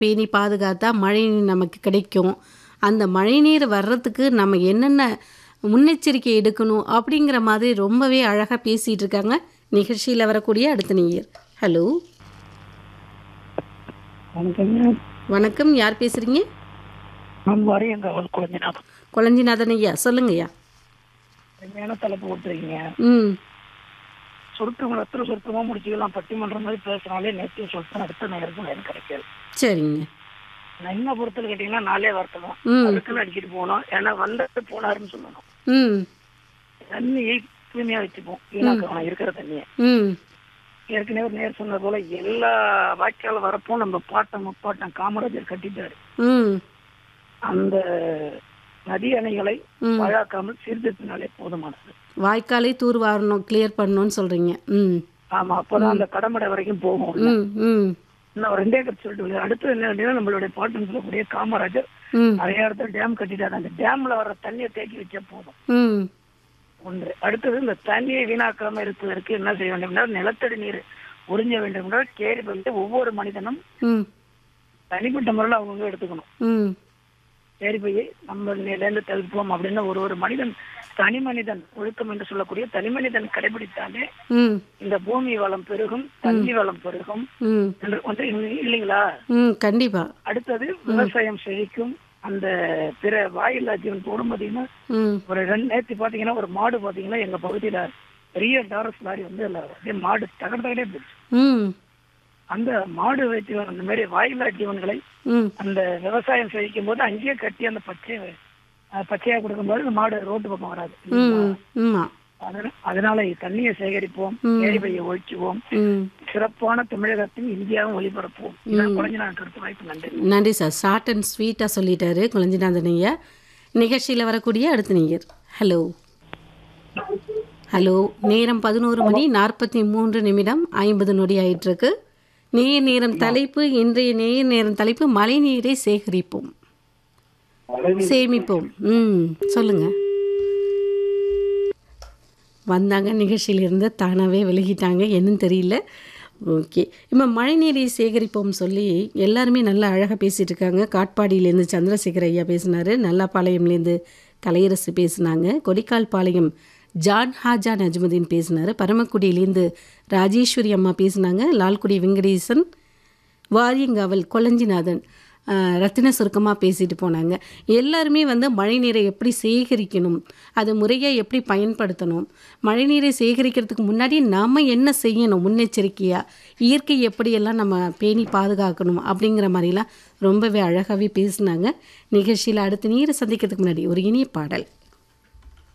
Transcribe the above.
பேணி பாதுகாத்தா மழை நீர் நமக்கு கிடைக்கும் அந்த மழைநீர் வர்றதுக்கு நம்ம என்னென்ன முன்னெச்சரிக்கை எடுக்கணும் அப்படிங்கிற மாதிரி ரொம்பவே அழகாக பேசிகிட்டு இருக்காங்க நிகழ்ச்சியில் வரக்கூடிய அடுத்த நீர் ஹலோ வணக்கங்க வணக்கம் யார் பேசுகிறீங்க நம்ம வரையும் கவல் குழந்தைநாதன் குழஞ்சிநாதன் ஐயா சொல்லுங்க ஐயா அருமையான தலைப்பு கொடுத்துருக்கீங்க ம் சுருக்கம் எத்தனை சுருக்கமாக முடிச்சுக்கலாம் பட்டிமன்றம் மாதிரி பேசினாலே நேற்று சொல்லிட்டு அடுத்த நேரத்துக்கு நேரம் கிடைக்காது சரிங்க நான் என்ன பொறுத்தல் கேட்டிங்கன்னா நாளே வரட்டணும் ம். அதுக்குன்னு அடிச்சிட்டு போகணும் ஏன்னா வந்தது போனாருன்னு சொல்லணும் ம் தண்ணியை தூய்மையாக வச்சுப்போம் வீணாக்கலாம் இருக்கிற தண்ணியை ம் ஏற்கனவே ஒரு நேர் சொன்னது போல எல்லா வாய்க்கால் வரப்போ நம்ம பாட்டம் முப்பாட்டம் காமராஜர் கட்டிட்டாரு ம் அந்த நதி அணைகளை ம். பழாக்காமல் சீர்திருத்தினாலே போதுமானது வாய்க்காலை தூர்வாரணும் கிளியர் பண்ணணும்னு சொல்கிறீங்க ம் ஆமா அப்பதான் அந்த கடமடை வரைக்கும் போகும் ம் ம் இன்னும் ஒரு ரெண்டே கட்டு சொல்லிட்டு விடுங்க. அடுத்து என்ன அப்படின்னா நம்மளுடைய பாட்டன் சொல்லக்கூடிய காமராஜர் ம் நிறைய இடத்துல டேம் கட்டிட்டாரு அந்த டேம்ல வர தண்ணியை தேக்கி வச்சா போதும் ம் ஒன்று அடுத்தது இந்த தண்ணியை வீணாக்காம இருப்பதற்கு என்ன செய்ய வேண்டும் என்றால் நிலத்தடி நீர் உறிஞ்ச வேண்டும் என்றால் கேரி பகுதியை ஒவ்வொரு மனிதனும் ம் தனிப்பட்ட முறையில் அவங்க எடுத்துக்கணும் ம் கேரி பையை நம்ம நிலையில தவிர்ப்போம் அப்படின்னு ஒரு ஒரு மனிதன் தனி மனிதன் ஒழுக்கம் என்று சொல்லக்கூடிய தனி மனிதன் கடைபிடித்தாலே ம் இந்த பூமி வளம் பெருகும் தண்ணி வளம் பெருகும் ம் என்று வந்து இல்லைங்களா ம் கண்டிப்பாக அடுத்தது விவசாயம் செழிக்கும் அந்த பிற வாயில்லா ஜீவன் போடும் பாத்தீங்கன்னா ம் ஒரு ரெண்டு நேற்று பாத்தீங்கன்னா ஒரு மாடு பாத்தீங்கன்னா எங்க பகுதியில பெரிய டாரஸ் லாரி வந்து அதுல அப்படியே மாடு தகட தகடே போச்சு ம் அந்த மாடு வைத்து அந்த மாதிரி வாயில்லா ஜீவன்களை ம் அந்த விவசாயம் செழிக்கும் போது அங்கேயே கட்டி அந்த பச்சை அஹ், பச்சையா கொடுக்கும்போது அந்த மாடு ரோட்டு பக்கம் வராது ம் ஆமாம் அதன- அதனால தண்ணியை சேகரிப்போம் ஏரிபையை ஒழிச்சுவோம் ம் சிறப்பான தமிழகத்தின் இந்தியாவும் ஒளிபரப்புவோம் இதான் குழந்தை நான் கருத்து வாய்ப்பு நன்றி நன்றி சார் ஷார்ட் அண்ட் ஸ்வீட்டாக சொல்லிட்டாரு குழஞ்சிநாதன் ஐயா நிகழ்ச்சியில் வரக்கூடிய அடுத்த நீர் ஹலோ ஹலோ நேரம் பதினோரு மணி நாற்பத்தி மூன்று நிமிடம் ஐம்பது நொடி ஆயிட்டிருக்கு நேர் நேரம் தலைப்பு இன்றைய நேர் நேரம் தலைப்பு மழை நீரை சேகரிப்போம் சேமிப்போம் ம் சொல்லுங்க வந்தாங்க நிகழ்ச்சியிலிருந்து தானாகவே விலகிட்டாங்க என்னன்னு தெரியல ஓகே இப்போ மழைநீரை சேகரிப்போம் சொல்லி எல்லாருமே நல்லா அழகாக பேசிகிட்டு இருக்காங்க காட்பாடியிலேருந்து சந்திரசேகர் ஐயா பேசினார் நல்லாப்பாளையம்லேருந்து கலையரசு பேசினாங்க கொடிக்கால் பாளையம் ஜான் ஹாஜா நஜ்முதீன் பேசினார் பரமக்குடியிலேருந்து ராஜேஸ்வரி அம்மா பேசினாங்க லால்குடி வெங்கடேசன் வாரியங்காவல் கொளஞ்சிநாதன் ஆஹ், ரத்தின சுருக்கமாக பேசிட்டு போனாங்க எல்லாருமே வந்து மழைநீரை எப்படி சேகரிக்கணும் அதை முறையாக எப்படி பயன்படுத்தணும் மழைநீரை சேகரிக்கிறதுக்கு முன்னாடி நாம் என்ன செய்யணும் முன்னெச்சரிக்கையாக இயற்கை எப்படியெல்லாம் நம்ம பேணி பாதுகாக்கணும் அப்படிங்கிற மாதிரிலாம் ரொம்பவே அழகாகவே பேசினாங்க நிகழ்ச்சியில் அடுத்த நீரை சந்திக்கிறதுக்கு முன்னாடி ஒரு இனிய பாடல்